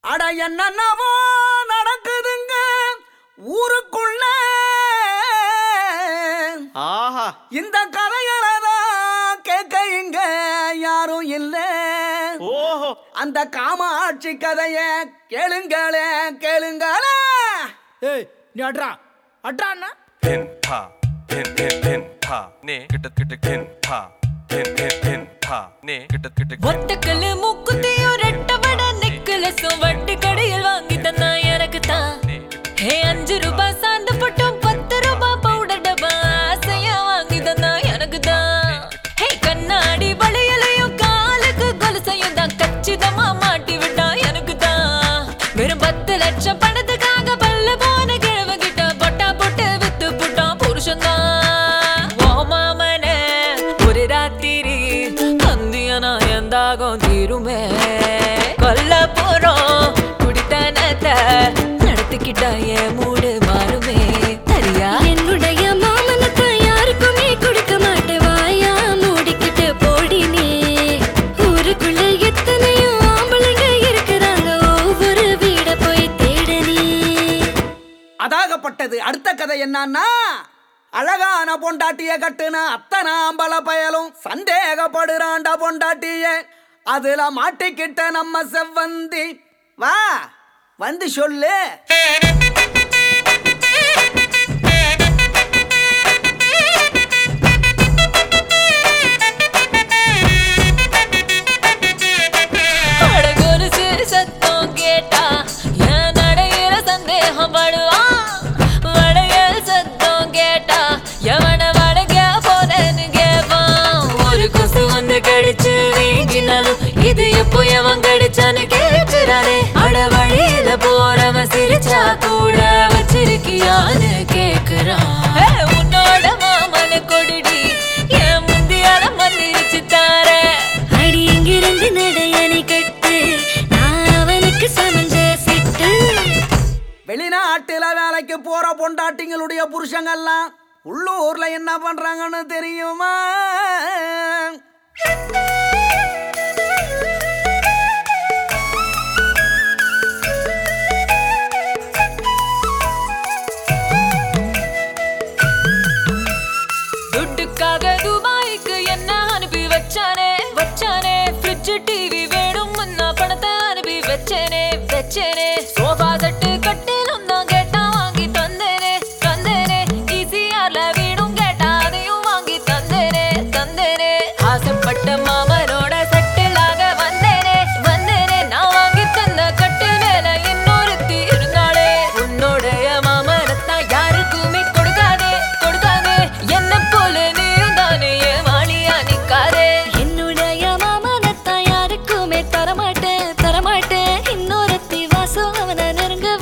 அட என்னென்னவோ நடக்குதுங்க ஊருக்குள்ள ஆஹா இந்த கதைகளதான் கேட்க இங்க யாரும் இல்ல ஓஹோ அந்த காமாட்சி கதைய கேளுங்களே கேளுங்களே ஏய் நீ அட்ரா அட்ரா அண்ணா pin pa pin pin pin pa ne கிட்ட கிட்ட pin pa pin pin pin pa ne கிட்ட கிட்ட ஒத்தக்கல்லு மூக்குத்தியும் ரெட்டவட நெக்லஸும் வட்டி கடையில் வாங்கி தந்தா எனக்கு தான் ஹே அஞ்சு ரூபாய் சாந்த பட்டும் பத்து ரூபாய் பவுடர் டப்பா ஆசையா வாங்கி தந்தா எனக்கு தான் ஹே கண்ணாடி வளையலையும் காலுக்கு கொலுசையும் தான் கச்சிதமா மாட்டி விட்டா எனக்கு தான் வெறும் பத்து லட்சம் பணத்துக்காக பல்ல போன கிழவ கிட்ட பொட்டா போட்டு வித்து புட்டான் புருஷன் தான் ஓ மாமனே ஒரு ராத்திரி தந்தியனா எந்தாகும் தீருமே கொல்ல போறோம் குடித்தனத்தை நடத்திக்கிட்டா என் மூடு மாறுமே சரியா என்னுடைய மாமனத்தை யாருக்குமே கொடுக்க மாட்டேன் வாயா மூடிக்கிட்டு போடி நீ ஊருக்குள்ள எத்தனையோ ஆம்பளைங்க இருக்கிறாங்க ஒவ்வொரு வீட போய் தேட நீ அதாகப்பட்டது அடுத்த கதை என்னன்னா அழகான பொண்டாட்டிய கட்டுன அத்தனை அம்பல பயலும் சந்தேகப்படுறான்டா பொண்டாட்டிய அதுல மாட்டிக்கிட்ட நம்ம செவ்வந்தி வா வந்து சொல்லு அழகொலுசு சத்தம் கேட்டா என் நடையில சந்தேகம் படுவான் வளையல் சத்தம் கேட்டா எவன வளைக்க போறேன்னு கேட்பான் ஒரு கொசு வந்து கடிச்சு வீங்கினாலும் இது எப்போ எவன் கடிச்சான்னு கேட்கிறானே அட வழியில போறவன் சிரிச்சா கூட வச்சிருக்கியான்னு கேக்குறான் உன்னோட மாமன கொடிடி என் முந்தியால மன்னிச்சு தாரேன் அடி இங்கிருந்து நடையணை கட்டு நான் அவனுக்கு சமஞ்ச சிட்டு வெளிநாட்டுல வேலைக்கு போற பொண்டாட்டிங்களுடைய புருஷங்கள்லாம் உள்ளூர்ல என்ன பண்றாங்கன்னு தெரியுமா துட்டுக்காக துபாய்க்கு என்ன அனுப்பி வச்சானே வச்சானே ஃப்ரிட்ஜ் டிவி வேணும் நான் பணத்தை அனுப்பி வச்சேனே வச்சேனே சோஃபா செட்டு கட்டிலும் தான் கேட்டா வாங்கி தந்தேனே தந்தேனே ஈசிஆர்ல வீடும் கேட்டா அதையும் வாங்கி தந்தேனே தந்தேனே ஆசைப்பட்ட மாமனோட செட்டிலாக வந்தேனே வந்தேனே நான் வாங்கி தந்த கட்டு மேல இன்னொருத்தி இருந்தாளே உன்னோடைய மாமனத்தான் யாருக்குமே கொடுக்காதே கொடுக்காதே என்ன போல நீயும் தானே ஏமாளியா நிக்காதே என்னுடைய மாமனத்தான் யாருக்குமே தரமாட்டேன் தரமாட்டேன் இன்னொருத்தி வாசம் அவனை நெருங்க